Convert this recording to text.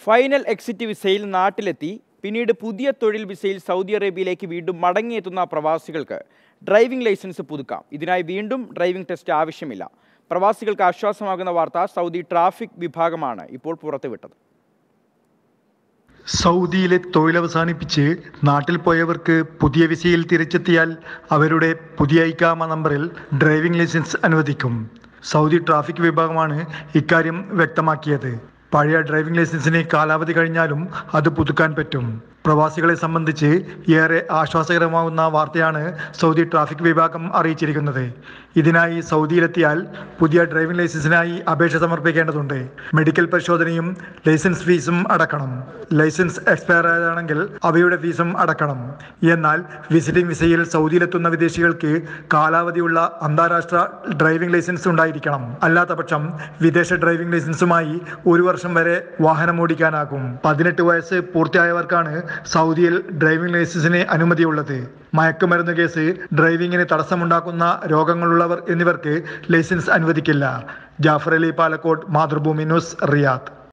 final exit വിസയിൽ നാട്ടിലെത്തി പിന്നീട് പുതിയ തൊഴിൽ വിസയിൽ സൗദി അറേബ്യയിലേക്ക് വീണ്ടും മടങ്ങിയെത്തുന്ന പ്രവാസികൾക്ക് ഡ്രൈവിംഗ് ലൈസൻസ് പുതുക്കാം ഇതിനായി വീണ്ടും ഡ്രൈവിംഗ് ടെസ്റ്റ് ആവശ്യമില്ല പ്രവാസികൾക്ക് ആശ്വാസമാകുന്ന വാർത്ത സൗദി ട്രാഫിക് വിഭാഗമാണ് ഇപ്പോൾ പുറത്തുവിട്ടത് സൗദിയിലെ തൊഴിലവസാനിപ്പിച്ച് നാട്ടിൽ പോയവർക്ക് പുതിയ വിസയിൽ തിരിച്ചെത്തിയാൽ അവരുടെ പുതിയ ഇക്കാമ നമ്പറിൽ ഡ്രൈവിംഗ് ലൈസൻസ് അനുവദിക്കും സൗദി ട്രാഫിക് വിഭാഗമാണ് ഇക്കാര്യം വ്യക്തമാക്കിയത് പഴയ ഡ്രൈവിംഗ് ലൈസൻസിന് കാലാവധി കഴിഞ്ഞാലും അത് പുതുക്കാൻ പറ്റും പ്രവാസികളെ സംബന്ധിച്ച് ഏറെ ആശ്വാസകരമാവുന്ന വാർത്തയാണ് സൗദി ട്രാഫിക് വിഭാഗം അറിയിച്ചിരിക്കുന്നത് ഇതിനായി സൗദിയിലെത്തിയാൽ പുതിയ ഡ്രൈവിംഗ് ലൈസൻസിനായി അപേക്ഷ സമർപ്പിക്കേണ്ടതുണ്ട് മെഡിക്കൽ പരിശോധനയും ലൈസൻസ് ഫീസും അടക്കണം ലൈസൻസ് എക്സ്പയർ ആയതാണെങ്കിൽ അവയുടെ ഫീസും അടക്കണം എന്നാൽ വിസിറ്റിംഗ് വിസയിൽ സൗദിയിലെത്തുന്ന വിദേശികൾക്ക് കാലാവധിയുള്ള അന്താരാഷ്ട്ര ഡ്രൈവിംഗ് ലൈസൻസ് ഉണ്ടായിരിക്കണം അല്ലാത്ത പക്ഷം വിദേശ ഡ്രൈവിംഗ് ലൈസൻസുമായി ഒരു വർഷം വരെ വാഹനം ഓടിക്കാനാകും പതിനെട്ട് വയസ്സ് പൂർത്തിയായവർക്കാണ് സൗദിയിൽ ഡ്രൈവിംഗ് ലൈസൻസിന് അനുമതിയുള്ളത് മയക്കുമരുന്ന് കേസ് ഡ്രൈവിംഗിന് തടസ്സമുണ്ടാക്കുന്ന രോഗങ്ങളുള്ളവർ എന്നിവർക്ക് ലൈസൻസ് അനുവദിക്കില്ല ജാഫർ അലി പാലക്കോട് മാതൃഭൂമി ന്യൂസ് റിയാദ്